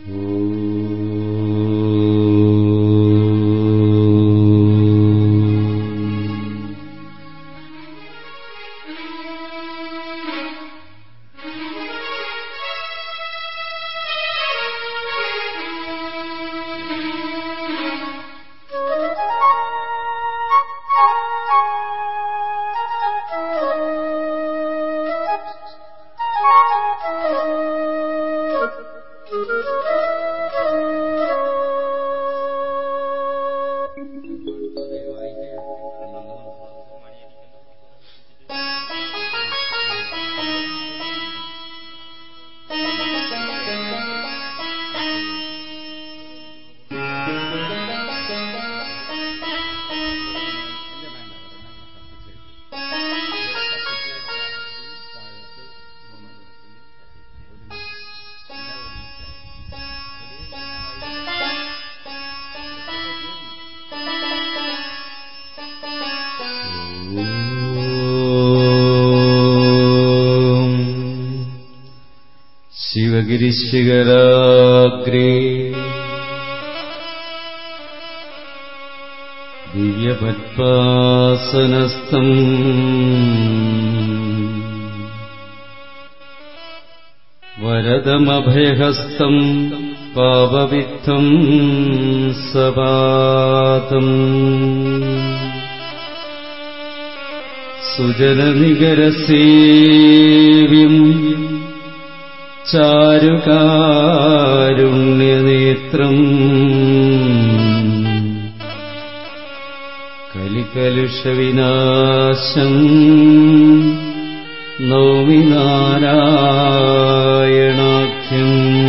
ശിവഗിരിശിഖരാഗ്രേ ദിവ്യപത്പാസനസ്ഥം വരദമഭയഹസ്തം പാപവിദ്ധം സപാതം സുജനനികരസേവ്യം ചാരുകാരുണ്യനേത്രം കലികലുഷവിനാശം നൗമി നാരായണാഖ്യം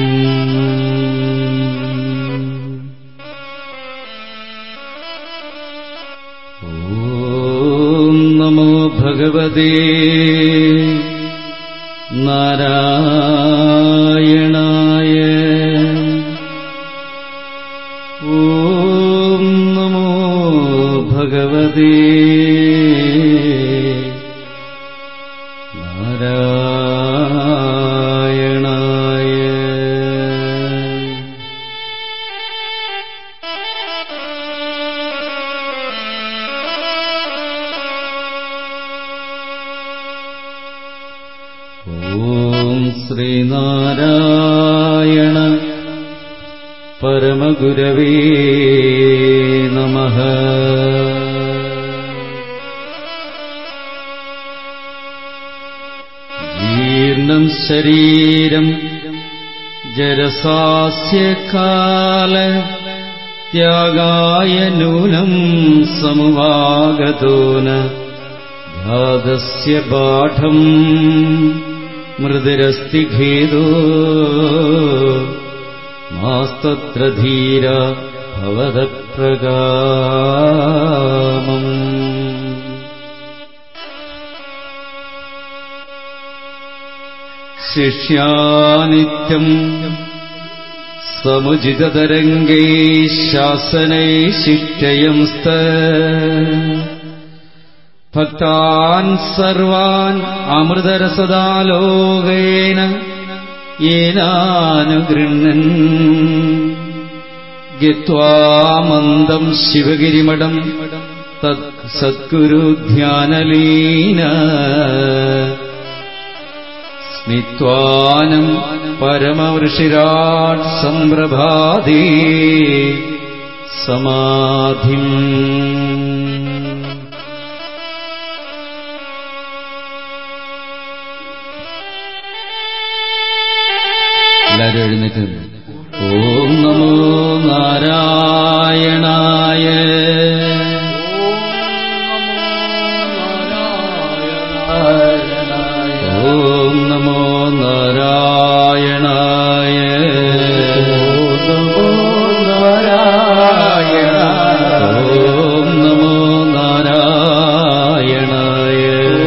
ഓം നമോ ഭഗവതേ നാരായണായ ഓം നമോ ഭഗവതേ നാരായണായ ഓം ശ്രീനാരായണ പരമഗുരവേ നമ ജീർണം ശരീരം ജരസാസ്യകാല ത്യാഗായ നൂനം സമുവാഗതോ ന ഘാതസ്യ പാഠം മൃദുരസ്തി ഖേദോ മാസ്തത്ര ധീര ഭവതപ്രകാമം ശിഷ്യാനിത്യം സമുചിതതരംഗൈ ശാസനൈ ശിഷ്ടയംസ്ത ഭക്താൻ സർവാൻ അമൃതരസദാലോകേന യേനാനുഗൃണ്ണൻ ഗത്വാമന്ദം ശിവഗിരിമഠം തത് സദ്ഗുരുധ്യാനലീന സ്മിത്വാനം പരമവൃഷിരാട് സംപ്രഭാതി സമാധിം എല്ലാവരും എഴുന്നേറ്റ് നിന്നു. ഓം നമോ നാരായണായ ഓം നമോ നാരായണായ ഓം നമോ നാരായണായ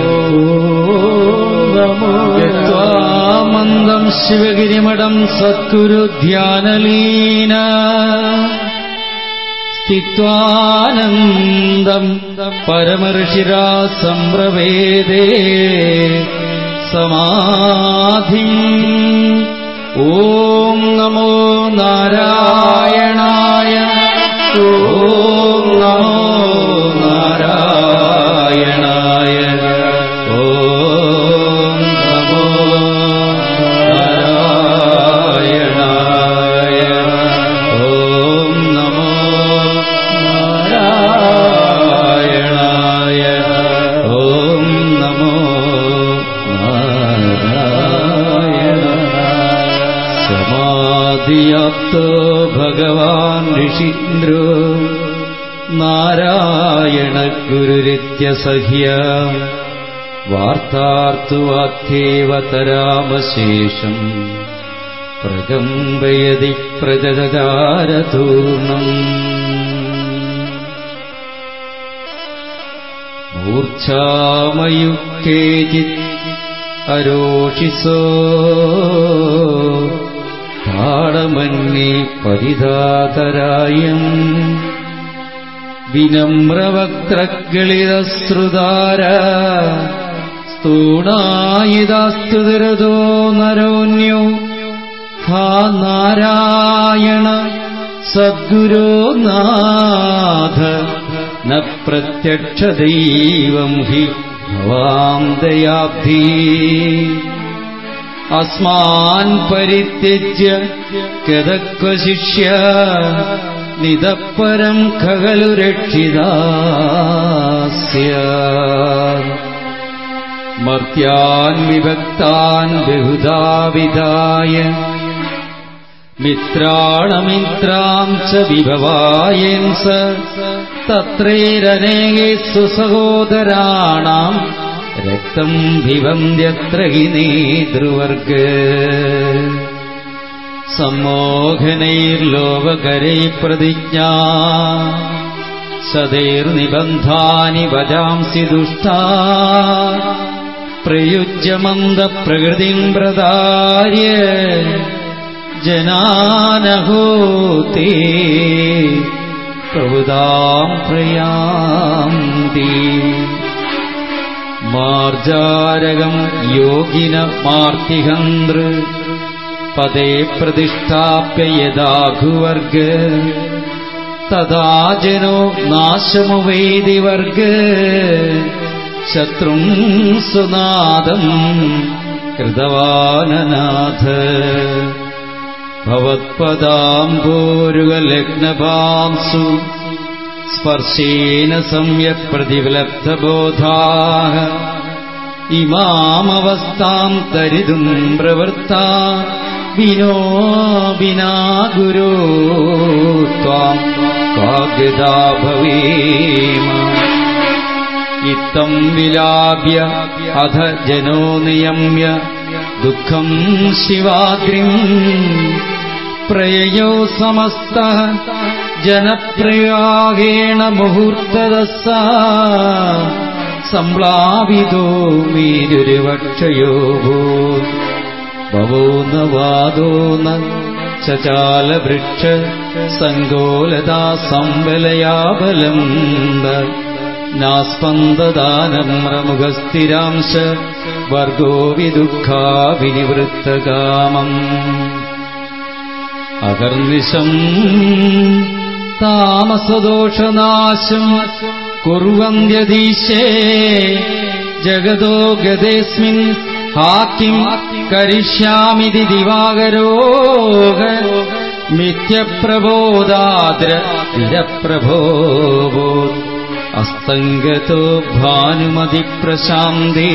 യത്വാമന്ദം ശിവഗിരിമഠം സദ്ഗുരുധ്യാനലീന സ്ഥിത്വാനന്ദം പരമർഷിരാ സംപ്രവേദേ സമാധിം ഓം നമോ നാരായണായ ഓം നമോ നാരായണായ ഓം നമോ നാരായണായ ഓം നമോ നാരായണായ ഓം നമോ നാരായണ സമാധിയാപ്തോ ഭഗവാൻ ഋഷീന്ദ്രോ നാരായണ ഗുരുരിത്യസഹ്യ വാർത്താർത്തുവാക്യേവതരാമശേഷം പ്രകമ്പയതി പ്രജദാരതൂർണം മൂർച്ഛാമയുക്കേചിത് അരോഷിസോ താടമന്യേ പരിതാതരായം വിനമ്രവക്ത്രഗളിതശ്രുതാര സ്തൂണായിതാസ്തുതിരതോ നരോന്യോ ഹാ നാരായണ സദ്ഗുരോ നാഥ ന പ്രത്യക്ഷദൈവം ഹി ഭവാം ദയാബ്ധി അസ്മാൻ പരിത്യജ്യ കഥക്വ ശിഷ്യ നിതപ്പരം ഖലു രക്ഷിതാസ്യ മർത്യാൻ വിഭക്താൻ ബഹുധാ വിധായ മിത്രാണമിത്രാം ച വിഭവായൻസ തത്രൈരനേകേ സുസഹോദരാണാം രക്തം ഭിവന്ത്യത്ര ഹി നേതൃവർഗ സമ്മോഹനൈർലോകരൈ പ്രതിജ്ഞാ സതൈർനിബന്ധാനി വജാംസി ദുഷ്ടാ പ്രയുജ്യമന്ത പ്രകൃതിം പ്രദാര്യ ജനാനഹോത്തേ പ്രഭുതാം പ്രയാന്തി മാർജാരകം യോഗിന മാർത്തിഹന്ത്ര് പദേ പ്രതിഷ്ഠാപ്യ യഥാഘുവർഗ തഥാ ജനോ നാശമുവേദി വർഗ ശത്രും സുനാദം കൃതവാനനാഥ ഭവത്പദാംബോരുഗലഗ്നഭാംസു സ്പർശേന സമ്യക് പ്രതിഫലപ്തബോധാ ഇമാമവസ്ഥാം തരിതും പ്രവൃത്ത വിനോ വിനാ ഗുരോ ത്വാം കാഗ്യതാ ഭവേമ ഇത്തം വിലാപ്യ അധ ജനോ നിയമ്യ ദുഃഖം ശിവാദ്രിം പ്രയയോ സമസ്ത ജനപ്രയാഗേണ മുഹൂർത്തദസ്സ സംപ്ലാവിതോ മീരുരുവക്ഷയോ ഭവോ ന വാദോ ന ചചാലവൃക്ഷ സങ്കോലതാ സംബലയാബലം നാസ്പന്ദദാനം പ്രമുഖസ്ഥിരാംശ വർഗോ വിദുഃഖാ വിനിവൃത്തകാമം അകർനിശം താമസദോഷനാശം കുർവന്ത്യദീശേ ജഗതോ ഗതേസ്മിൻ ഹാക്കിം കരിഷ്യാമിതി ദിവാകരോഗ മിഥ്യപ്രബോധാദ്ര വിരപ്രഭോബോ അസ്തംഗതോ ഭാനുമതി പ്രശാന്തേ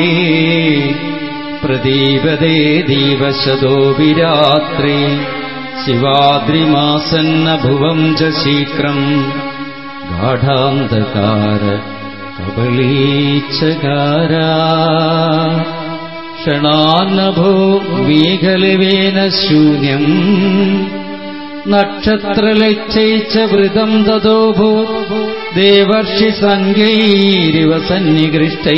പ്രദീപദേ ദീവശതോ വിരാത്രി ശിവാദ്രിമാസന്ന ഭുവം ച ശീക്രം ഗാഠാന്ധകാര കബളീച്ചകാര ക്ഷണാന്നഭോ വീകലിവേന ശൂന്യം നക്ഷത്രലച്ചൈച്ച വൃതം തതോഭൂ ദേവർഷി സംഗൈരിവ സന്നികൃഷ്ടൈ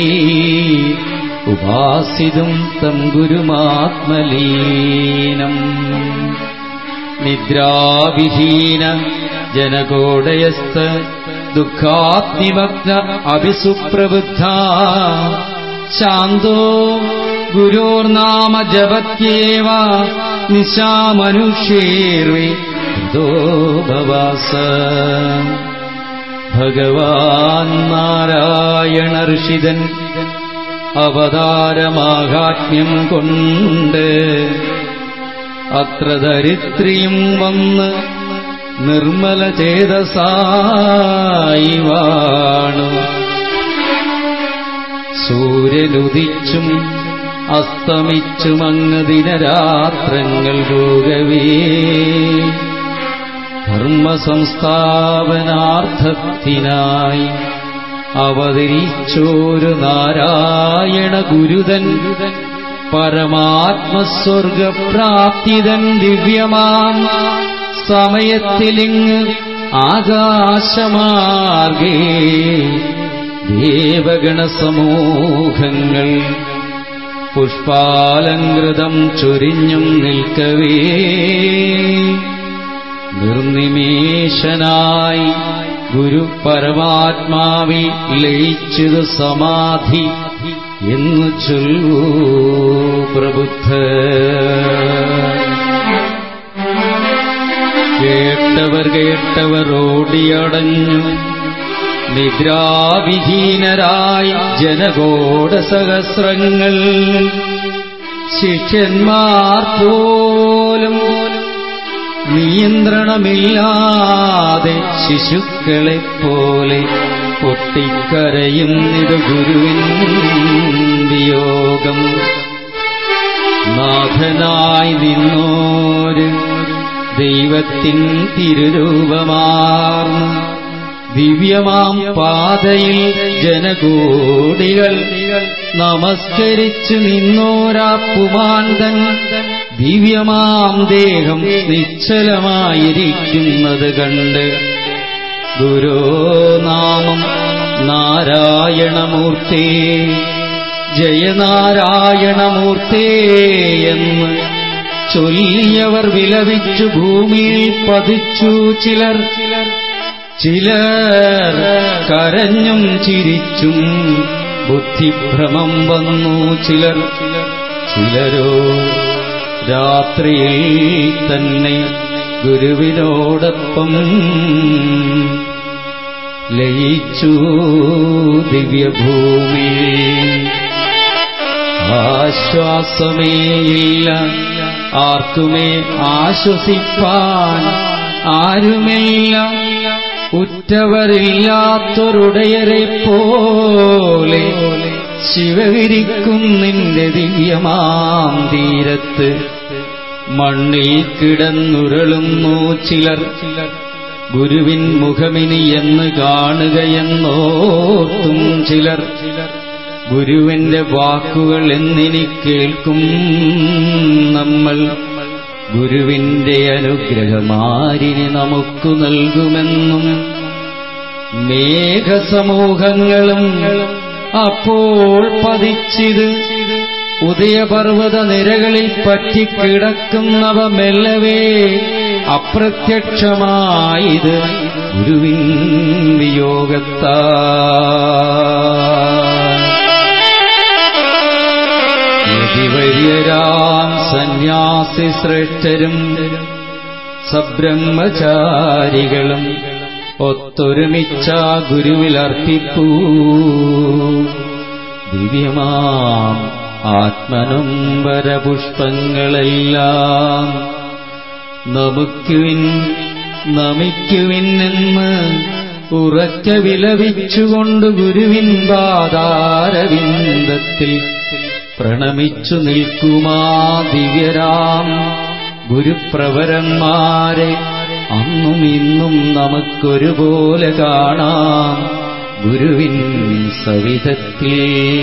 ഉപാസിതും തം ഗുരുമാത്മലീനം നിദ്രാവിഹീന ജനകോടയസ്ഥ ദുഃഖാത്മിമഗ്ന അഭിസുപ്രബുദ്ധ ശാന്തോ ഗുരോർനാമ ജപത്യേവ നിശാമനുഷ്യേർവേ ചിതോഭവാസ ഭഗവാൻ നാരായണ ഋഷിതൻ അവതാരമാഹാത്മ്യം കൊണ്ട് അത്ര ദരിദ്രിയും വന്ന് നിർമ്മല ചേതസായി വാണു സൂര്യനുദിച്ചും അസ്തമിച്ചുമങ്ങ് ദിനരാത്രങ്ങൾ പോകവേ ധർമ്മസംസ്ഥാപനാർത്ഥത്തിനായി അവതരിച്ചോരു നാരായണ ഗുരുതൻ പരമാത്മസ്വർഗപ്രാപ്തിതൻ ദിവ്യമാം സമയത്തിലിങ് ആകാശമാർഗേ ദേവഗണസമൂഹങ്ങൾ പുഷ്പാലങ്കൃതം ചൊരിഞ്ഞും നിൽക്കവേ നിർനിമേഷനായി ഗുരു പരമാത്മാവിൽ ലയിച്ചതു സമാധി എന്ന് ചൊല്ലൂ പ്രബുദ്ധ കേട്ടവർ കേട്ടവർ ഓടിയടഞ്ഞു നിദ്രാവിഹീനരായി ജനകോട സഹസ്രങ്ങൾ ശിഷ്യന്മാർ പോലും നിയന്ത്രണമില്ലാതെ ശിശുക്കളെപ്പോലെ പൊട്ടിക്കരയുന്നിത് ഗുരുവിൻ വിയോഗം നാഥനായി നിന്നോര് ദൈവത്തിൻ തിരുരൂപമാർന്ന് ദിവ്യമാം പാതയിൽ ജനകോടികൾ നമസ്കരിച്ചു നിന്നോരാപ്പുമാന്തൻ ദിവ്യമാം ദേഹം നിശ്ചലമായിരിക്കുന്നത് കണ്ട് ഗുരോനാമം നാരായണമൂർത്തേ ജയനാരായണമൂർത്തേ എന്ന് ചൊല്ലിയവർ വിലപിച്ചു ഭൂമിയിൽ പതിച്ചു ചിലർ ചിലർ കരഞ്ഞും ചിരിച്ചും ബുദ്ധിഭ്രമം വന്നു ചിലർ ചിലരോ രാത്രിയിൽ തന്നെ ഗുരുവിനോടൊപ്പം ലയിച്ചു ദിവ്യഭൂമി ആശ്വാസമേയില്ല ആർക്കുമേ ആശ്വസിപ്പാൻ ആരുമില്ല ഉറ്റവരില്ലാത്തൊരുടയരെ പോലെ ശിവവിരിക്കും നിന്റെ ദിവ്യമാം തീരത്ത് മണ്ണിൽ കിടന്നുരുളുന്നു ചിലർ ഗുരുവിൻ മുഖമിനി എന്ന് കാണുകയെന്നോർത്തും ചിലർ ഗുരുവിന്റെ വാക്കുകൾ എന്നിനി കേൾക്കും നമ്മൾ ഗുരുവിന്റെ അനുഗ്രഹമാരിനി നമുക്കു നൽകുമെന്നും മേഘസമൂഹങ്ങളും അപ്പോൾ പതിച്ചിത് ഉദയപർവ്വത നിരകളിൽ പറ്റിക്കിടക്കുന്നവ മെല്ലവേ അപ്രത്യക്ഷമായത് ഗുരുവിൻ വിയോഗത്താ യതിവര്യരാം സന്യാസി ശ്രേഷ്ഠരും സബ്രഹ്മചാരികളും ഒത്തൊരുമിച്ച ഗുരുവിലർപ്പിപ്പൂ ദിവ്യമാം ആത്മനംബരപുഷ്പങ്ങളെല്ലാം നമുക്കുവിൻ നമിക്കുവിൻ എന്ന് ഉറക്ക വിലപിച്ചുകൊണ്ട് ഗുരുവിൻ പാതാരവിന്ദത്തിൽ പ്രണമിച്ചു നിൽക്കുമാ ദിവ്യരാം ഗുരുപ്രവരന്മാരെ അന്നും ഇന്നും നമുക്കൊരുപോലെ കാണാം ഗുരുവിൻ സവിധത്തിൽ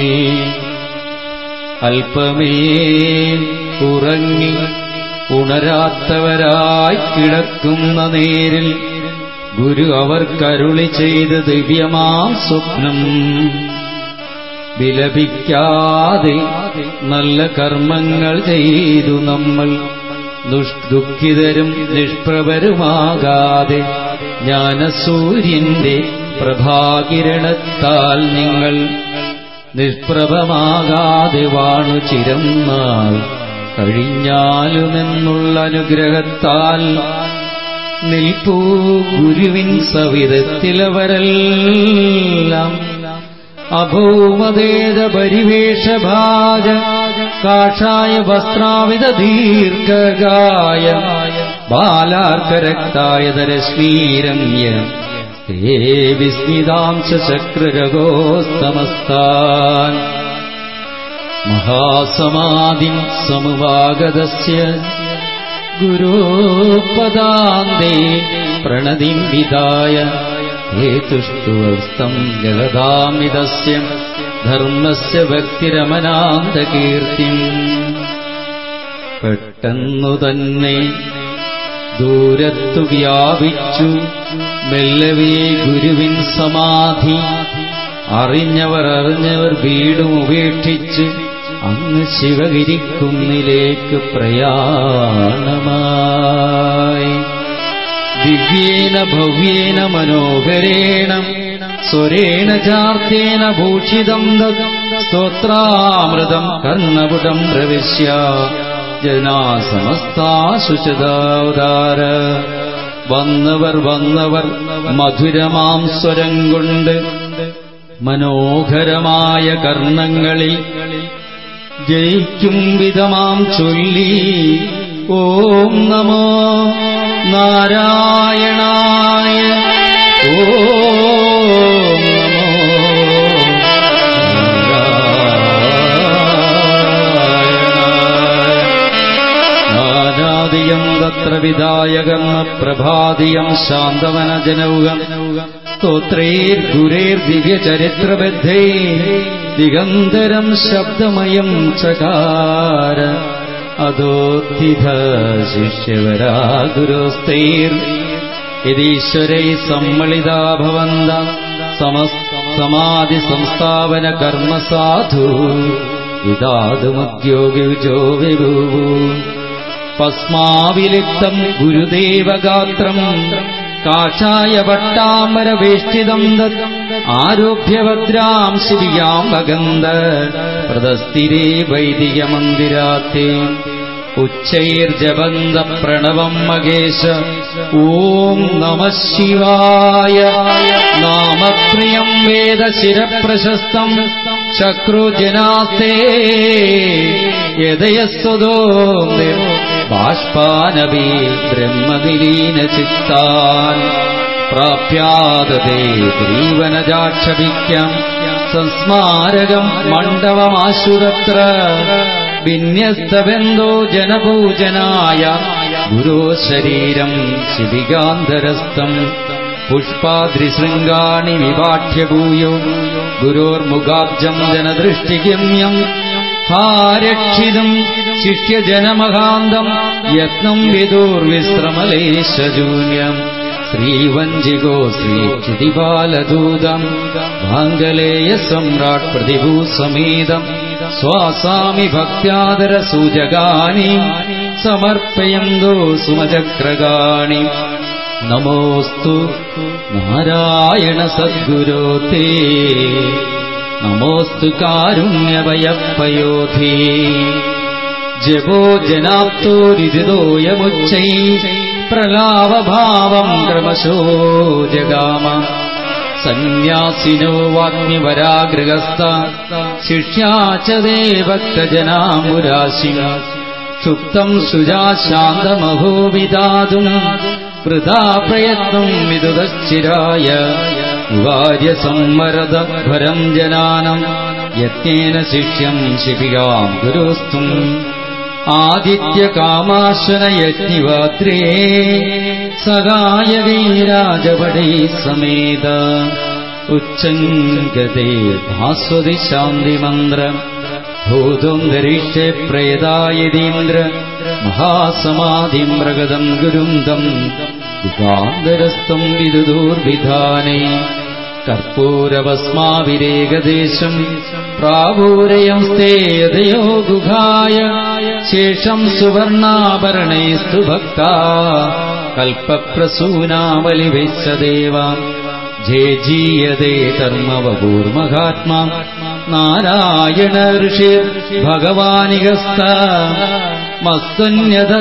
അല്പമേ ഉറങ്ങി ഉണരാത്തവരായി കിടക്കുന്ന നേരിൽ ഗുരു അവർക്കരുളി ചെയ്ത് ദിവ്യമാം സ്വപ്നം വിലപിക്കാതെ നല്ല കർമ്മങ്ങൾ ചെയ്തു നമ്മൾ ദുഃഖിതരും നിഷ്പ്രഭരുമാകാതെ ജ്ഞാനസൂര്യന്റെ പ്രഭാകിരണത്താൽ നിങ്ങൾ നിഷ്പ്രഭമാകാതെ വാണു ചിരം നാൾ കഴിഞ്ഞാലുമെന്നുള്ള അനുഗ്രഹത്താൽ നിൽപ്പൂ ഗുരുവിൻ സവിധത്തിലവരെല്ലാം അഭൗമദേത പരിവേഷഭാജ കാഷായ വസ്ത്രാവിധ ദീർഘകായ ബാലാർക്കരക്തായതരശ്മീരമ്യ തേ വിസ്മിതാംശ ചക്രരഗോസ്തമസ്താൻ മഹാസമാധിം സമുവാഗതസ്യ ഗുരോപദാന്തേ പ്രണതിം വിദായ ഹേതുഷ്ടുവസ്തം ജഗതാമിതസ്യ ധർമ്മസ്യ ഭക്തിരമനാന്തകീർത്തിം പെട്ടെന്നു തന്നെ ദൂരത്തു വ്യാപിച്ചു മെല്ലവേ ഗുരുവിൻ സമാധി അറിഞ്ഞവർ അറിഞ്ഞവർ വീടും ഉപേക്ഷിച്ച് അങ്ങ് ശിവഗിരിക്കുന്നിലേക്ക് പ്രയാണമായി ദിവ്യേന ഭവ്യേന മനോഹരേണ സ്വരേണ ചാർത്തേന ഭൂഷിതം തത് സ്തോത്രാമൃതം കർണപുടം പ്രവിശ്യ ജനാ സമസ്താശുചതാവതാര വന്നവർ വന്നവർ മധുരമാം സ്വരം കൊണ്ട് മനോഹരമായ കർണങ്ങളിൽ ജയിക്കും വിധമാം ചൊല്ലി ഓം നമോ നാരായണായ ഓം നമോ നാരാദിയം തത്ര വിദായകർമ്മ പ്രഭാതിയം ശാന്തവനജനൗകം സ്തോത്രൈർഗുരൈർദിവ്യചരിത്രബദ്ധൈ ദിഗന്ധരം ശബ്ദമയം ചകാര അധോത്ഥിത ശിഷ്യവരാ ഗുരോസ്തൈർ യതീശ്വരൈ സമ്മളിതാ ഭവന്ത സമാധി സംസ്ഥാപന കർമ്മ സാധു വിദാതുമദ്യോഗയുജോ വിഭൂവു പസ്മാവിലിപ്തം ഗുരുദേവഗാത്രം കാഷായ വട്ടാമരവേഷ്ടിതം തത് ആരോഗ്യഭദ്രാം ശിവിയാം വഗന്ധ പ്രദസ്ഥിരേ വൈദികമന്ദിരാത്തേ ഉച്ചൈർജപന്ത പ്രണവം മകേശ ഓം നമ ശിവായ നാമപ്രിയം വേദശിരപ്രശസ്തം ശക്രുജനാസ്തേ യദയസ്വതോ ബാഷ്പാനവി ബ്രഹ്മവിലീനചിത്താൻ പ്രാപ്യാതേ ഗ്രീവനജാക്ഷപിക്കാം സംസ്മാരകം മണ്ഡപമാശുരത്ര വിന്യസ്തബന്ധോ ജനപൂജനായ ഗുരോ ശരീരം ശിബികാന്തരസ്ഥം പുഷ്പാദ്രിശൃംഗാണി വിപാഠ്യഭൂയോ ഗുരോർമുഖാബ്ജം ജനദൃഷ്ടിഗമ്യം ഹാരക്ഷിതം ശിഷ്യജനമഹാന്തം യത്നം വിദൂർവിശ്രമലേശജൂന്യം ശ്രീവഞ്ചികോ ശ്രീക്ഷിതിപാലദൂതം ഭാംഗലേയ സമ്രാട് പ്രതിഭൂസമേതം സ്വാസാമി ഭക്ത്യാദരസൂചകാനി സമർപ്പയന്തോ സുമചക്രകാണി നമോസ്തു നാരായണ സദ്ഗുരോ തേ നമോസ്തു കാരുണ്യവയപ്പയോധേ ജപോ ജനാപ്തോരിതോയമുച്ചൈ പ്രലാപഭാവം ക്രമശോ ജഗാമ സന്യാസിനോ വാഗ്മിവരാഗൃഹസ്ഥ ശിഷ്യാചതേ ഭക്തജനാമുരാശി ക്ഷുപ്തം ശുചാശാന്തമഹോ വിദാതും വൃഥാ പ്രയത്നം വിദുതശ്ചിരായ വാര്യസമ്മരദഭരം ജനാനം യജ്ഞേന ശിഷ്യം ശിപികാം ഗുരുസ്തും ആദിത്യകാമാശ്വനയജ്ഞിവാത്രേ സഹായകൈരാജപടൈ സമേത ഉച്ചങ്കതേ ഭാസ്വതി ശാന്തിമന്ത്രം ഭൂതോന്തരീക്ഷേ പ്രേതായതീന്ദ്ര മഹാസമാധിം പ്രഗതം ഗുരുന്തം യുഗാന്തരസ്ഥം വിദുദൂർവിധാനേ കർപ്പൂരഭസ്മാവിരേകദേശം പ്രാവൂരയം സ്ഥേയതയോ ഗുഹായ ശേഷം സുവർണാഭരണേസ്തു ഭക്ത കൽപ്പപ്രസൂനാവലിവെച്ചദേവ ജേജീയതേ ധർമ്മവപൂർമഹാത്മാ നാരായണ ഋഷിർ ഭഗവാനികസ്ഥ മസ്സന്യത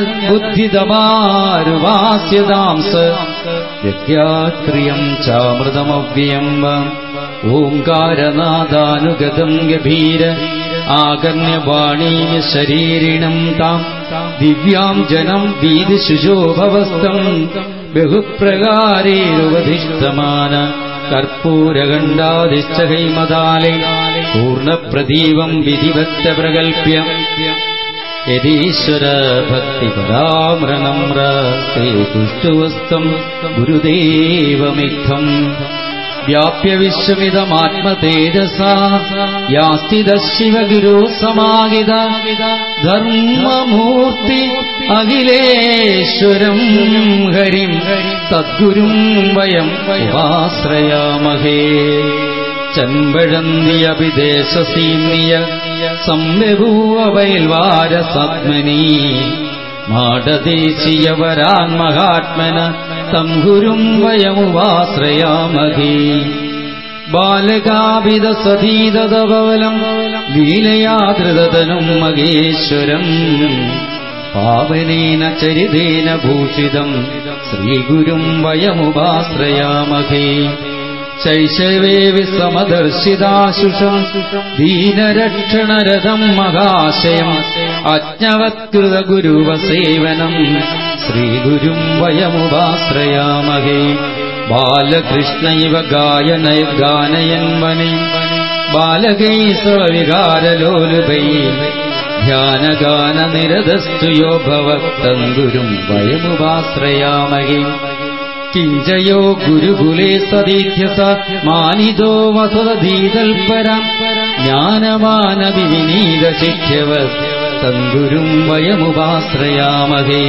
ബുദ്ധിതമാരുവാസ്യതാംസ വിദ്യാക്രിയം ചാമൃതമവ്യം ഓംകാരനാദാനുഗതം ഗഭീര ആകർണ്യവാണീയ ശരീരിണം താം ദിവ്യാം ജനം വീതിശുശോഭവസ്തം ബഹുപ്രകാരേരുപധിഷ്ടമാന കർപ്പൂരകണ്ഡാദിശ്ച കൈമതാലേ പൂർണ്ണപ്രദീപം വിധിവത്ത പ്രകൽപ്യ യതീശ്വര ഭക്തിപരാമൃണമ്രസ്തേ തുഷ്ടുവസ്തം ഗുരുദേവമിത്തം വ്യാപ്യ വിശ്വമിതമാത്മതേജസാ യാസ്തിത ശിവഗുരു സമാഹിത ധർമ്മമൂർത്തി അഖിലേശ്വരം ഹരിം തദ്ഗുരും വയം ഉപാശ്രയാമഹേ ചമ്പഴന്തിയഭിദേശസീമ്യ സംബഭൂവൈൽവാരസാത്മനി മാടദേശീയവരാൻ മഹാത്മന തം ഗുരും വയമുപാശ്രയാമഹേ ബാലകാപിത സതീതവലം ലീലയാധൃതനും മഹേശ്വരം പാവനേന ചരിതേന ഭൂഷിതം ശ്രീഗുരും വയമുപാശ്രയാമഹേ ശൈശവേ വിസമദർശിതാശുഷം ദീനരക്ഷണരഥം മഹാശയം അജ്ഞവത്കൃത ഗുരുവസേവനം ശ്രീഗുരും വയമുപാശ്രയാമഹേ ബാലകൃഷ്ണ ഇവ ഗായന ഗാനയന്മനെ ബാലകൈ സ്വവികാരലോലുപൈ ധ്യാനഗാന നിരതസ്തു യോ ഭവക്തം ഗുരും വയമുപാശ്രയാമഹേ കിഞ്ചയോ ഗുരുകുലേ സതീധ്യസ മാനിതോ വസുതീതൽപരം ജ്ഞാനമാനവി വിനീത ശിഷ്യവത് തങ്കുരും വയമുപാശ്രയാമഹേ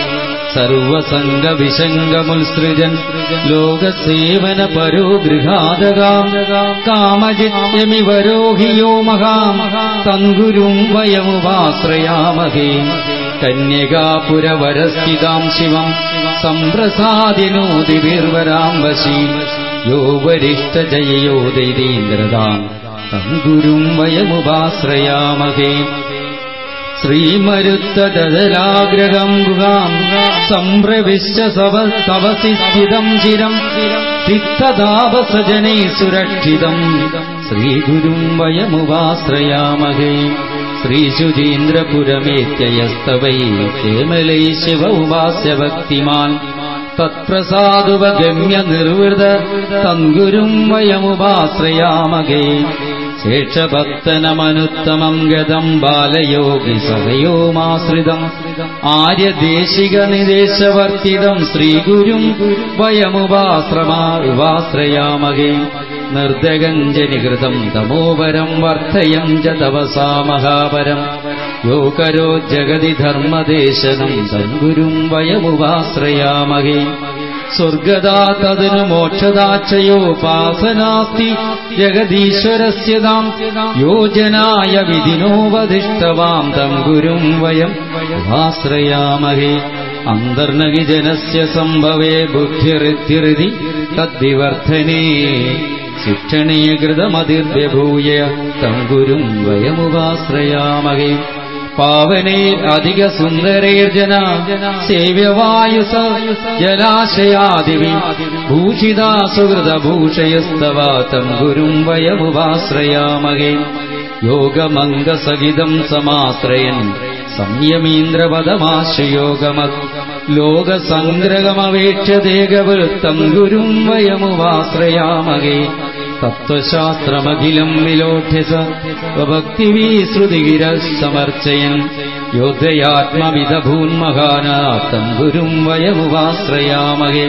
സർവസംഗവിശങ്കമുത്സൃജൻ ലോകസേവന പരോ ഗൃഹാദകാം കാമജിത്യമിവരോഹിയോ മഹാം തങ്കുരും വയമുപാശ്രയാമഹേ കന്യകാപുരവരസ്ഥിതാം ശിവം സംപ്രസാദിനോദിവിർവരാം വശീ യോ വരിഷ്ഠജയോ ദൈതീന്ദ്രതാം തം ഗുരും വയമുപാശ്രയാമഹേ ശ്രീമരുത്തദലാഗ്രഹം ഗുഹാം സംപ്രവിശ്യ തപസി സ്ഥിതം ചിരം സിദ്ധതാപസജനൈ സുരക്ഷിതം ശ്രീഗുരും വയമുപാശ്രയാമഹേ ശ്രീശുചീന്ദ്രപുരമേത്യയസ്തവൈ കേമലൈ ശിവ ഉപാസ്യ ഭക്തിമാൻ തത്പ്രസാദുപഗമ്യ നിർവൃത തങ്കുരും വയമുപാശ്രയാമകേ ശേഷഭക്തനമനുത്തമം ഗതം ബാലയോഗി സഹയോമാശ്രിതം ആര്യദേശിക നിദേശവർത്തിതം ശ്രീഗുരും വയമുപാശ്രമാശ്രയാമകേ നിർദ്ദഗഞ്ജനികൃതം തമോപരം വർദ്ധയം ച തപസാ മഹാപരം യോകരോ ജഗതി ധർമ്മദേശനം തങ്കുരും വയമുപാശ്രയാമഹേ സ്വർഗദാ തദനു മോക്ഷദാച്ചയോപാസനാസ്തി ജഗദീശ്വരസ്യതാം യോജനായ വിധിനോപദിഷ്ടവാം തം ഗുരും വയം ഉപാശ്രയാമഹേ അന്തർനഗി ജനസ്യ സംഭവേ ബുദ്ധിറിദ്ധിറിതി തദ്വിവർദ്ധനേ ശിക്ഷണേ കൃതമതിർഭ്യഭൂയ തം ഗുരും വയമുപാശ്രയാമഹേ പാവനേ അധിക സുന്ദരേർജന സേവ്യവായുസ ജലാശയാദിവി ഭൂഷിതാ സുഹൃതഭൂഷയസ്തവ തം ഗുരും വയമുപാശ്രയാമഹേ യോഗമംഗസഹിതം സമാശ്രയൻ സംയമീന്ദ്രപദമാശ്രയോഗമത് ലോകസംഗ്രഹമവേക്ഷതേകവൃത്തം ഗുരും വയമുപാശ്രയാമഹേ തത്വശാസ്ത്രമഖിലം വിലോഠ്യസ ഭക്തിവീശ്രുതിഗിര സമർച്ചയൻ യോദ്ധയാത്മവിധഭൂന്മഹാനാത്തം ഗുരും വയമുപാശ്രയാമഹേ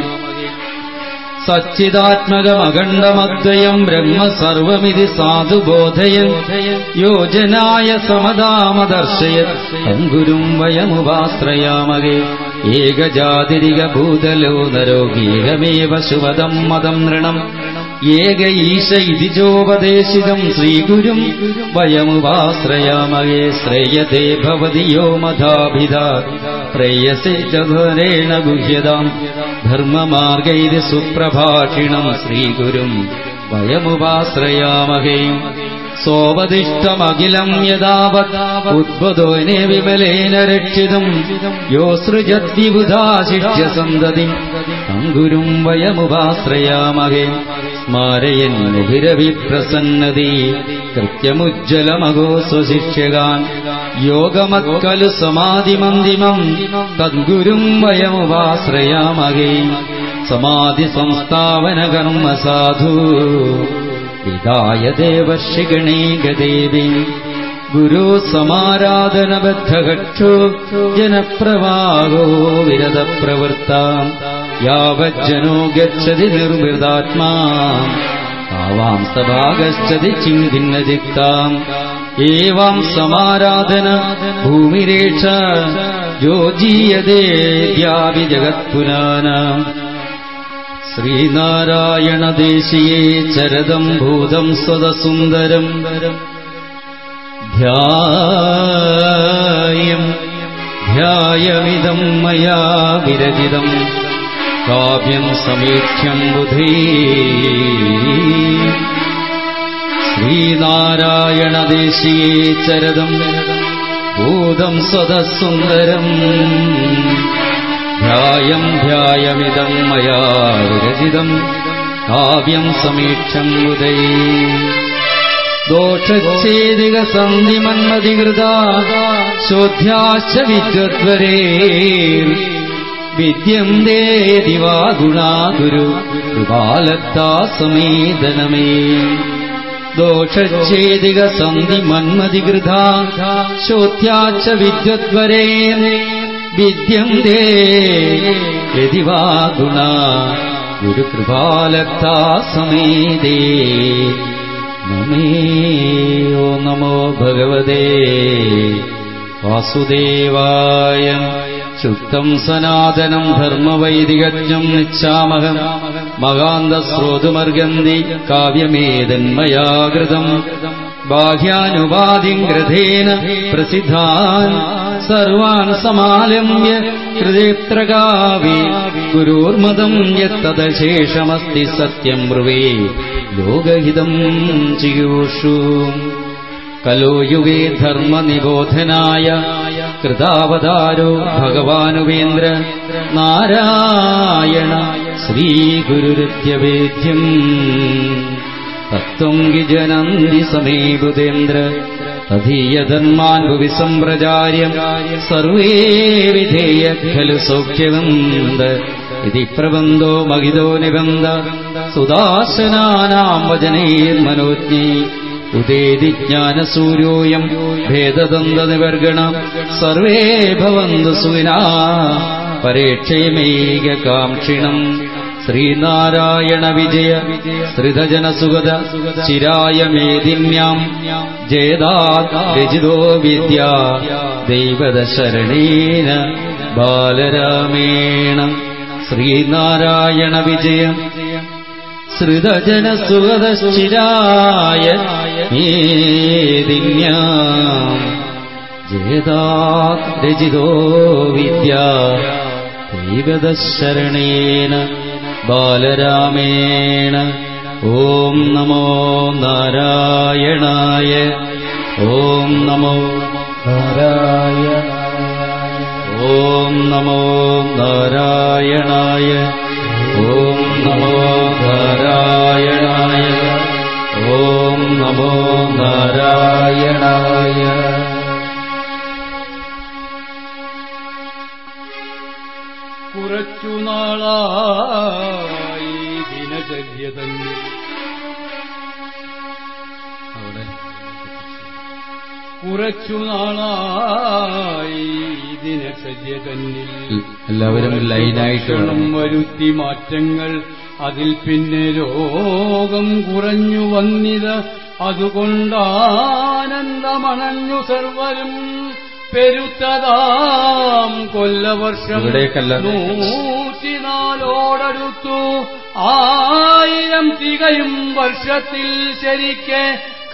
സച്ചിദാത്മകമഖണ്ഡമദ്വയം ബ്രഹ്മ സർവമിതി സാധുബോധയൻ യോജനായ സമതാമദർശയത് തം ഗുരും വയമുപാശ്രയാമകേ ഏകജാതിരിക ഭൂതലോ നരോഗീകമേവ ശുവദം മതം നൃണം ഏക ഈശ ഇതിജോപദേശിതം ശ്രീഗുരും വയമുപാശ്രയാമകേ ശ്രേയതേ ഭവതി യോ മധാഭിധ പ്രേയസേ ചധരേണ ഗുഹ്യതാം ധർമ്മമാർഗൈര് സുപ്രഭാഷിണം ശ്രീഗുരും വയമുപാശ്രയാമഹേ സോപദിഷ്ടമഖിലം യഥാവത് ഉദ്ബുധോനെ വിമലേന രക്ഷിതും യോ സൃജദ്വിബുധാശിഷ്യസന്തതി അങ്കുരും വയമുപാശ്രയാമഹേ സ്മാരയൻ മുഹിരവിപ്രസന്നതി കൃത്യമുജ്ജലമകോ സ്വശിഷ്യകാൻ യോഗമത്കലു സമാധിമന്തിമം തദ്ഗുരും വയമുപാശ്രയാമഹേ സമാധി സംസ്ഥാവന കർമ്മ സാധു വിദായ ദേവർഷിഗണേകദേവി ഗുരു സമാരാധനബദ്ധഘക്ഷോ ജനപ്രവാഹോ വിരതപ്രവൃത്താം യാവജ്ജനോ ഗച്ഛതി നിർവൃതാത്മാ താവാം സഭാഗച്ഛതി ചിന്തിന്നചിത്താം ഏവം സമാരാധന ഭൂമിരേക്ഷ യോജീയതേദ്യാവി ജഗത്പുരാനാം ശ്രീനാരായണദേശീയേ ചരദം ഭൂതം സ്വതസുന്ദരം ധ്യായം ധ്യായമിതം മയാ വിരചിതം കാവ്യം സമീക്ഷ്യം ബുധേ ശ്രീനാരായണദേശീയേ ചരദം ഭൂതം സ്വതസുന്ദരം ധ്യായം ധ്യായമിതം മയാ വിരചിതം കാവ്യം സമീക്ഷം ഉദൈ ദോഷച്ഛേദിക സന്ധിമന്മതികൃത ശോധ്യാശ്ച വിദ്വദ്വരേ വിദ്യം ദേ ദിവാ ഗുണാ ഗുരു കൃപാലത്താ സമേതനമേ ദോഷച്ഛേദിക സന്ധി മന്മതികൃത ശോധ്യാച്ച വിദ്വദ്വരേ വിദ്യം ദേ യതി വാ ഗുണ ഗുരുകൃപാലത്താ സമേതേ നമേയോ നമോ ഭഗവതേ വാസുദേവായ ശുദ്ധം സനാതനം ധർമ്മവൈദികജ്ഞം നിച്ചാമഹം മകാന്തസ്രോതുമർഗന്തി കാവ്യമേതന്മയാകൃതം ബാഹ്യാനുപാധിം ഗ്രഥേന പ്രസിദ്ധാൻ സർവാൻ സമാലംബ്യ ഹൃദയത്രകാവി ഗുരോർമദം യത്തദശേഷമസ്തി സത്യം ബ്രുവേ ലോകഹിതം ചിയൂഷു കലോ യുഗേ ധർമ്മനിബോധനായ കൃതാവതാരോ ഭഗവാനുവേന്ദ്ര നാരായണ ശ്രീഗുരുരുത്യവേദ്യം തത്വം ഗിജനന്തി സമീബുദേന്ദ്ര തധീയധർമാൻ ഭുവി സമ്പ്രചാര്യം സർവേ വിധേയ ഖലു സൗഖ്യവന്ത ഇതി പ്രബന്ധോ മഹിതോ നിബന്ധ സുദാസനാനാം വചനൈർമനോജ്ഞൈ ഉദേതി ജ്ഞാനസൂര്യോയം ഭേദദന്തനിവർഗണം സർവേ ഭവന്തു സുവിനാ പരേക്ഷയമേകകാംക്ഷിണം ശ്രീനാരായണ വിജയ ശ്രിതജനസുഗത ചിരായ മേദിന്യാം ജയദാത് രചിതോ വിദ്യ ദൈവദശരണേന ബാലരാമേണ ശ്രീനാരായണ വിജയം ശ്രുതജനസുഗതശ്ചിരായ മേദിന്യാം ജയദാത് രചിതോ വിദ്യ ദൈവദശരണേന ബാലരാമേണ ഓം നമോ നാരായണായ ഓം നമോ നാരായണായ ഓം നമോ നാരായണായ ഓം നമോ നാരായണായ ഓം നമോ നാരായണായ കുറച്ചു നാളായി ദിനചര്യ തന്നെ അവിടെ കുറച്ചു നാളായി ദിനചര്യ തന്നിൽ എല്ലാവരും ലൈനായിട്ട് ക്ഷണം വേണം. വരുത്തി മാറ്റങ്ങൾ അതിൽ പിന്നെ രോഗം കുറഞ്ഞു വന്നിത് അതുകൊണ്ടാനന്ദമണഞ്ഞു സർവരും പെരുത്തതാം കൊല്ലവർഷം ഇവിടേക്കല്ല. നൂറ്റിനാലോടടുത്തു ആയിരം തികയും വർഷത്തിൽ ശരിക്കെ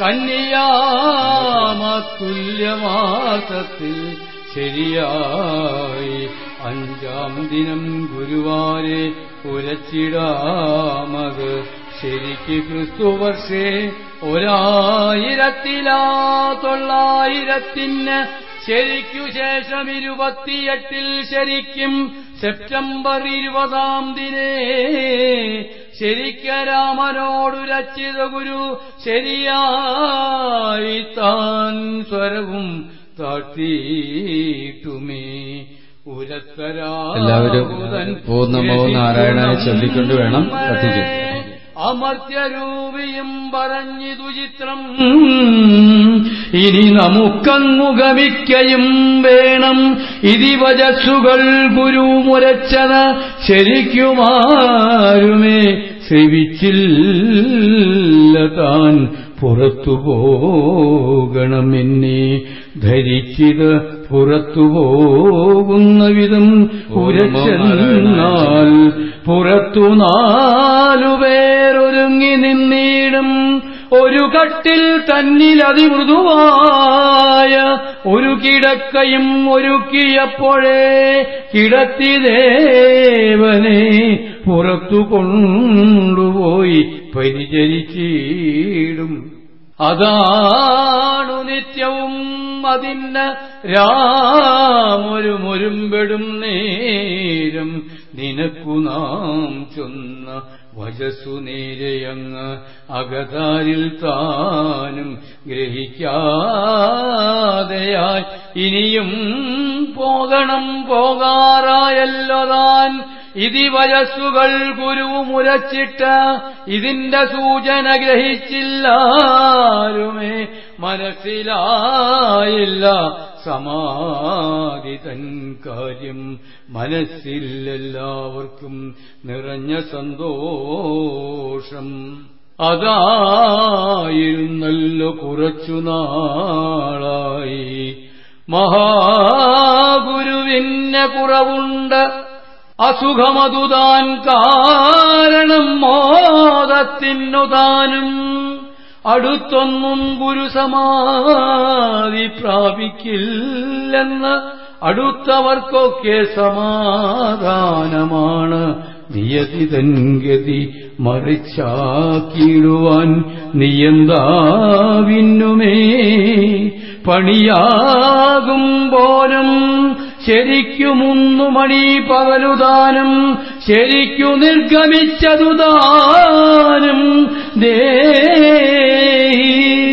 കന്യാമതുല്യമാസത്തിൽ ശരിയായി അഞ്ചാം ദിനം ഗുരുവാരെ ഉരച്ചിടാമത് ശരിക്ക് ക്രിസ്തുവർഷേ ഒരായിരത്തിലാ തൊള്ളായിരത്തിന് ശരിക്കു ശേഷം ഇരുപത്തിയെട്ടിൽ ശരിക്കും സെപ്റ്റംബർ ഇരുപതാം ദിനേ ശരിക്ക രാമനോടുരച്ചിത ഗുരു ശരിയായി താൻ സ്വരവും താഴ്ത്തിയിട്ടുമേ എല്ലാവരും ഓം നമോ നാരായണായ ചൊല്ലിക്കൊണ്ട് വേണം കത്തിക്കാൻ. അമർത്യരൂപിയും പറഞ്ഞിതു ചിത്രം ഇനി നമുക്കങ്ങുഗമിക്കയും വേണം ഇതിവചസ്സുകൾ ഗുരു മുരച്ചത ശരിക്കുമാരുമേ ശ്രവിച്ചില്ല താൻ പുറത്തു പോകണമെന്നെ ധരിച്ചിത് പുറത്തു പോകുന്ന വിധം ഉരച്ചെന്നാൽ പുറത്തു നാലുപേരൊരുങ്ങി നിന്നിടും ഒരു കട്ടിൽ തന്നിൽ അതിമൃദുവായ ഒരു കിടക്കയും ഒരുക്കിയപ്പോഴേ കിടത്തി ദേവനെ പുറത്തു കൊണ്ടുപോയി പരിചരിച്ചിടും അതാണു നിത്യവും അതിന് രാമൊരു മുരുമ്പെടും നേരം നിനക്കു നാം ചൊന്ന വചസ്സു നേരെയങ്ങ് അകതാരിൽ താനും ഗ്രഹിക്കാതെയായി ഇനിയും പോകണം പോകാറായല്ലോ താൻ ഇതി വയസ്സുകൾ ഗുരു മുരച്ചിട്ട് ഇതിന്റെ സൂചന ഗ്രഹിച്ചില്ലാരുമേ മനസ്സിലായില്ല സമാധി തൻ കാര്യം മനസ്സിൽ എല്ലാവർക്കും നിറഞ്ഞ സന്തോഷം അതായിരുന്നല്ലോ കുറച്ചു നാളായി മഹാഗുരുവിന് കുറവുണ്ട് അസുഖമതു താൻ കാരണം മോദത്തിനു താനും അടുത്തൊന്നും ഗുരുസമാധി പ്രാപിക്കില്ലെന്ന് അടുത്തവർക്കൊക്കെ സമാധാനമാണ് നിയതിതൻ ഗതി മറിച്ചാക്കിയിടുവാൻ നിയന്താവിന്നുമേ പണിയാകും പോലും ശരിക്കുമുന്നു മണി പകലുദാനം ശരിക്കു നിർഗമിച്ചതുദാനം ദേഹി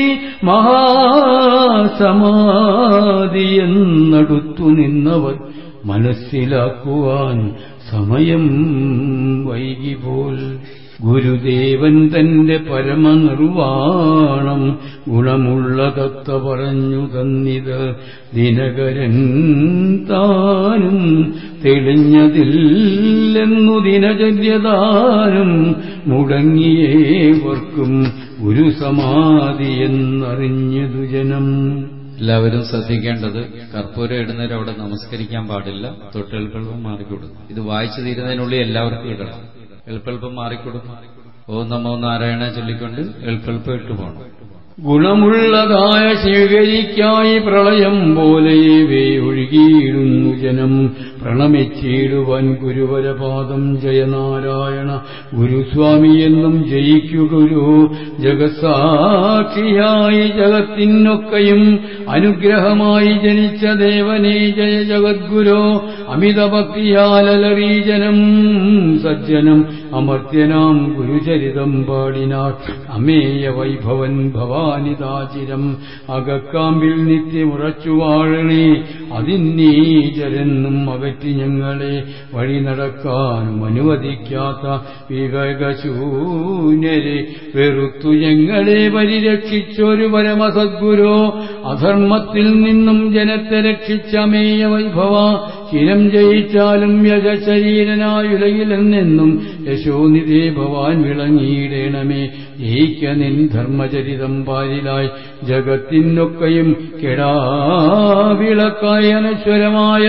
മഹാസമാധി എന്നടുത്തു നിന്നവർ മനസ്സിലാക്കുവാൻ സമയം വൈകിപോൽ ഗുരുദേവൻ തന്റെ പരമനിർവാണം ഗുണമുള്ള തത്ത പറഞ്ഞു തന്നിത് ദിനകരൻ താനും തെളിഞ്ഞതില്ലെന്നു ദിനചര്യതാനും മുടങ്ങിയേവർക്കും ഗുരുസമാധി എന്നറിഞ്ഞതു ജനം എല്ലാവരും ശ്രദ്ധിക്കേണ്ടത് കർപ്പൂരം ഇടുന്നവർ അവിടെ നമസ്കരിക്കാൻ പാടില്ല തൊട്ടെൽപ്പൽപ്പം മാറിക്കൊടുക്കും ഇത് വായിച്ചു തീരുന്നതിനുള്ളിൽ എല്ലാവർക്കും ഇടണം എളുപ്പൽപ്പം മാറിക്കൊടുക്കും ഓ നമോ നാരായണ ചൊല്ലിക്കൊണ്ട് എളുപ്പൽപ്പം ഇട്ടു പോകണം ഗുണമുള്ളതായ സ്വീകരിക്കായി പ്രളയം പോലെ വേ ഒഴുകിയിടുന്നു ജനം പ്രണമിച്ചിടുവാൻ ഗുരുവരപാദം ജയനാരായണ ഗുരുസ്വാമി എന്നും ജയിക്കു ഗുരു ജഗസാക്ഷിയായി ജഗത്തിനൊക്കെയും അനുഗ്രഹമായി ജനിച്ച ദേവനേ ജയ ജഗദ്ഗുരോ അമിതഭക്തിയാലലറി ജനം സജ്ജനം അമർത്യനാം ഗുരുചരിതം പാടിനാൾ അമേയ വൈഭവൻ ഭവാനിതാചിരം അകക്കാമ്പിൽ നിത്യമുറച്ചു വാഴണേ അതിന്നീചരെന്നും അകറ്റി ഞങ്ങളെ വഴി നടക്കാനും അനുവദിക്കാത്ത വിവേകശൂന്യരെ വെറുത്തു ഞങ്ങളെ പരിരക്ഷിച്ചൊരു പരമസദ്ഗുരോ അധർമ്മത്തിൽ നിന്നും ജനത്തെ രക്ഷിച്ചമേയ വൈഭവ ചിരം ജയിച്ചാലും യശരീരനായുലകിലെന്നെന്നും യശോനിധേ ഭവാൻ വിളങ്ങിയിടേണമേ ജയിക്ക നിൻ ധർമ്മചരിതം പാലിലായി ജഗത്തിനൊക്കെയും കെടാവിളക്കായ അനശ്വരമായ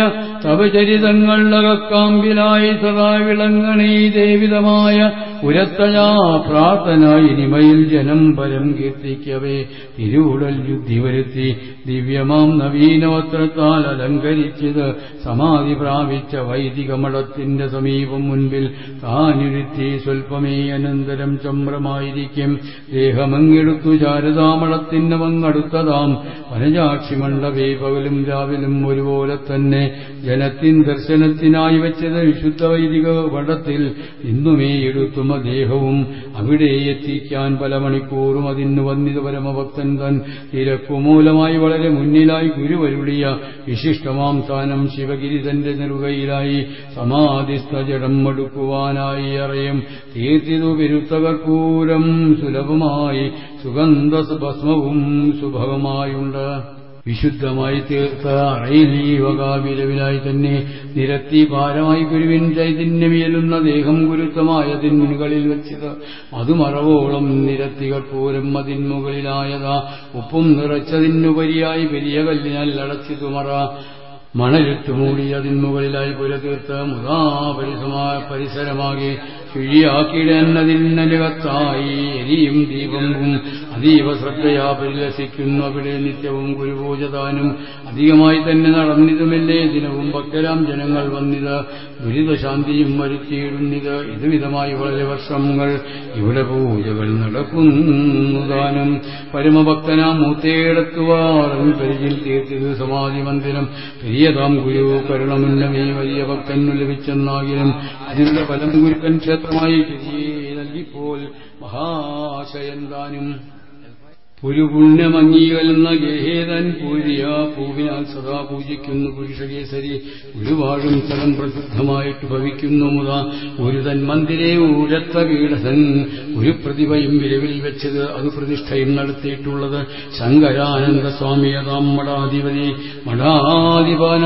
തവചരിതങ്ങൾ അകക്കാമ്പിലായി സദാ വിളങ്ങണേ ദേവിതമായ ഉരത്തയാ പ്രാർത്ഥന ഇനിമയിൽ ജനം പരം കീർത്തിക്കവേ തിരുവുടൽ യുദ്ധി വരുത്തി ദിവ്യമാം നവീനവസ്ത്രത്താൽ അലങ്കരിച്ചത് സമാധി പ്രാപിച്ച വൈദിക മഠത്തിന്റെ സമീപം മുൻപിൽ താനിരുത്തി സ്വൽപ്പമേ അനന്തരം ചമ്രമായിരിക്കും ദേഹമങ്ങെടുത്തു ശാരദാമളത്തിന് വന്നടുത്തതാം വനജാക്ഷി മണ്ഡപേ പകലും രാവിലും ഒരുപോലെ തന്നെ ജനത്തിൻ ദർശനത്തിനായി വെച്ചത് വിശുദ്ധ വൈദിക വടത്തിൽ ഇന്നുമേ എടുത്തും ദേഹവും അവിടെ എത്തിക്കാൻ പല മണിക്കൂറും അതിന് വന്നിത് പരമഭക്തൻ തൻ തിരക്കുമൂലമായി വളരെ മുന്നിലായി ഗുരുവരുളിയ വിശിഷ്ടമാം സ്ഥാനം ശിവഗിരി തന്റെ നെറുകയിലായി സമാധിസ്ഥ ജഡം മടുക്കുവാനായി അറിയും തീർത്തിതു പെരുത്ത കർപ്പൂരം സുലഭമായി സുഗന്ധ ഭസ്മവും സുഭവമായുണ്ട് വിശുദ്ധമായി തീർത്ത അറയിൽ ഈ വകാവിലവിലായി തന്നെ നിരത്തി ഭാരമായി ഗുരുവിൻ ചൈതന്യമിയലുന്ന ദേഹം ഗുരുത്വമായ തിന്മുകളിൽ വെച്ചത് അതുമറവോളം നിരത്തി കർപ്പൂരം അതിന്മുകളിലായതാ ഉപ്പും നിറച്ചതിനുപരിയായി വലിയ കല്ലിനാൽ അടച്ചിതു മറ മണലിട്ട് മൂടി അതിന്മുകളിലായി പുരതീർത്ത് മുതാ പരിസമായ പരിസരമാകെ ചുഴിയാക്കിയിടന്നതിന്നലുകത്തായി എരിയും ദീപവും അതീവ ശ്രദ്ധയാ പരിലസിക്കുന്നു അവിടെ നിത്യവും ഗുരുപൂജതാനും അധികമായി തന്നെ നടന്നിതുമല്ലേ ദിനവും ഭക്തരാം ജനങ്ങൾ വന്നിത് ദുരിതശാന്തിയും വരുത്തിയിടുന്നിത് ഇതുവിധമായി വളരെ വർഷങ്ങൾ ഇവിടെ പൂജകൾ നടക്കുന്നതാനും പരമഭക്തനാം മൂത്തേടത്തുവാറും പരിചിൽ തീർത്തിത് സമാധി മന്ദിരം പെരിയതാം ഗുരു കരുണമുന്നമേ വലിയ ഭക്തനു ലഭിച്ചെന്നാകിലും അതിന്റെ ഫലം ഗുരുക്കൻ ക്ഷേത്രമായി നൽകിപ്പോൾ മഹാശയന്താനും പുരുപുണ്യമംഗീകലെന്ന ഗേഹേതൻ പൂരിയ പൂവിനാൽ സദാ പൂജിക്കുന്നു പുരുഷകേസരി ഒരുപാടും സ്ഥലം പ്രസിദ്ധമായിട്ട് ഭവിക്കുന്നു മുത ഒരു തൻ മന്ദിരെ ഊരത്ത പീഠസൻ ഒരു പ്രതിഭയും വിരവിൽ വെച്ചത് അത് പ്രതിഷ്ഠയും നടത്തിയിട്ടുള്ളത് ശങ്കരാനന്ദ സ്വാമിയതാം മഠാധിപതി മഠാധിപന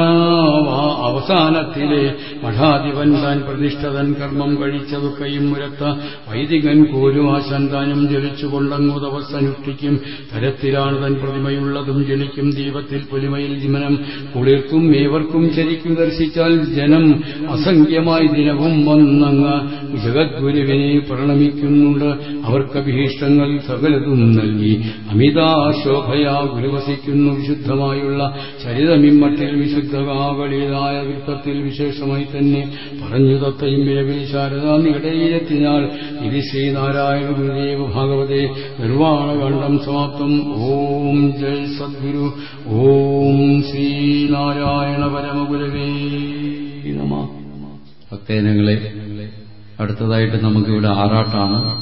അവസാനത്തിലെ മഠാധിപൻ താൻ പ്രതിഷ്ഠതൻ കർമ്മം കഴിച്ചതൊക്കെയും മുരത്ത വൈദികൻ കോരുമാശാൻ താനും ജ്വലിച്ചുകൊണ്ടങ്ങു തപസ്സനുഷ്ഠിക്കും തരത്തിലാണ് തൻ പ്രതിമയുള്ളതും ജനിക്കും ദീപത്തിൽ പൊലിമയിൽ ജിമനം കുളിർക്കും ഏവർക്കും ശരിക്കും ദർശിച്ചാൽ ജനം അസംഖ്യമായി ദിനവും വന്നങ്ങ് ജഗദ്ഗുരുവിനെ പ്രണമിക്കുന്നുണ്ട് അവർക്ക് അഭീഷ്ടങ്ങൾ സകലതും നൽകി അമിതാശോഭയാ ഗുരുവസിക്കുന്നു വിശുദ്ധമായുള്ള ചരിതമിമ്മട്ടിൽ വിശുദ്ധകാകളിയായ വൃത്തത്തിൽ വിശേഷമായി തന്നെ പറഞ്ഞു തത്തയും വിരവിൽ ശാരദാ നികടയിലെത്തിനാൾ ഇത് ശ്രീനാരായണ ഗുരുദേവ ഭാഗവതേ നിർവാണകണ്ഠം സമാപ്തം ഓം ജയ് സദ്ഗുരു ഓം ശ്രീനാരായണ പരമഗുരവേ നമ ഭക്തജനങ്ങളെ അടുത്തതായിട്ട് നമുക്കിവിടെ ആറാട്ടാണ്